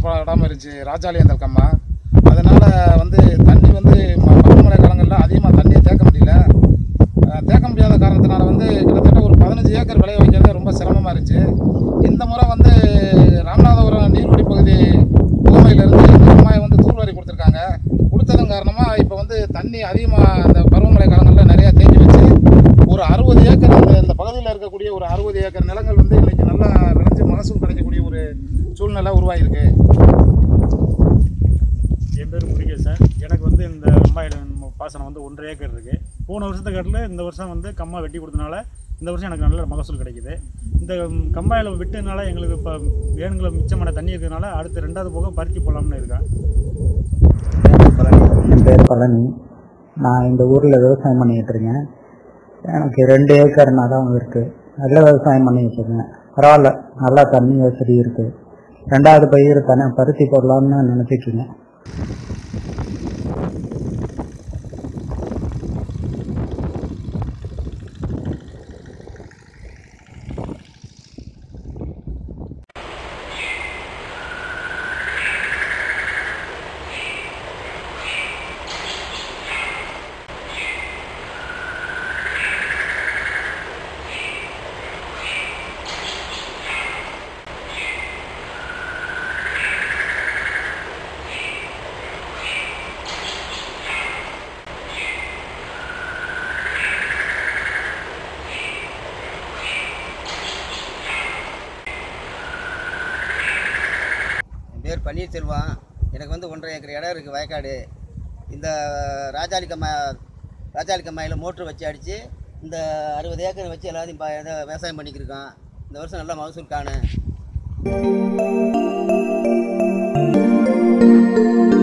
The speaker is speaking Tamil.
தேக்கப்படாமல் இருந்துச்சு ராஜாலியந்தல் கம்மா அதனால் வந்து தண்ணி வந்து ம- பருவமழை காலங்களில் அதிகமாக தண்ணியை தேக்க முடியல அஹ் தேக்க முடியாத காரணத்தினால வந்து கிட்டத்தட்ட ஒரு பதினஞ்சு ஏக்கர் விளைய வைக்கிறது ரொம்ப சிரமமாக இருந்துச்சு இந்த முறை வந்து ராமநாதபுரம் நீர்வழி பகுதி முகமையிலேருந்து இந்த கம்மாயை வந்து தூர்வாரி கொடுத்துருக்காங்க கொடுத்ததன் காரணமாக இப்போ வந்து தண்ணி அதிகமாக அந்த பருவமழை காலங்களில் நிறையா தேங்கி வச்சு ஒரு அறுபது ஏக்கர் அந்த இந்த பகுதியில் இருக்கக்கூடிய ஒரு அறுபது ஏக்கர் நிலங்கள் வந்து இன்னைக்கு நல்லா விளைஞ்சு மகசூல் கிடைக்கக்கூடிய ஒரு சூழ்நிலை உருவாகிருக்கு என் பேர் முருகேஷ் சார் எனக்கு வந்து இந்த கம்மாயில் பாசனம் வந்து ஒன்றரை ஏக்கர் இருக்குது போன வருஷத்தை காட்டில் இந்த வருஷம் வந்து கம்மா வெட்டி கொடுத்தனால இந்த வருஷம் எனக்கு நல்ல மகசூல் கிடைக்குது இந்த கம்மாயில் விட்டதுனால எங்களுக்கு இப்போ வேணுங்களை மிச்சமான தண்ணி இருக்கிறதுனால அடுத்து ரெண்டாவது போக பருத்தி போடலாம்னு இருக்கேன் என் பேர் பழனி நான் இந்த ஊரில் விவசாயம் பண்ணிக்கிட்டு இருக்கேன் எனக்கு ரெண்டு ஏக்கர் நிலம் இருக்குது நல்ல விவசாயம் பண்ணிக்கிட்டு இருக்கேன் பரவாயில்ல நல்லா தண்ணி வசதி இருக்குது ரெண்டாவது பயிர் தானே பருத்தி போடலாம்னு நினச்சிட்டு இருக்கேன் என் பேர் பன்னீர்செல்வம் எனக்கு வந்து ஒன்றரை ஏக்கர் இடம் இருக்குது வயக்காடு இந்த ராஜாளி கம்மா ராஜாளி கம்மாயில் மோட்ரு வச்சு அடித்து இந்த அறுபது ஏக்கர் வச்சு எல்லாத்தையும் ப- இதை விவசாயம் பண்ணிக்கிருக்கோம் இந்த வருஷம் நல்ல மகசூல் காணும்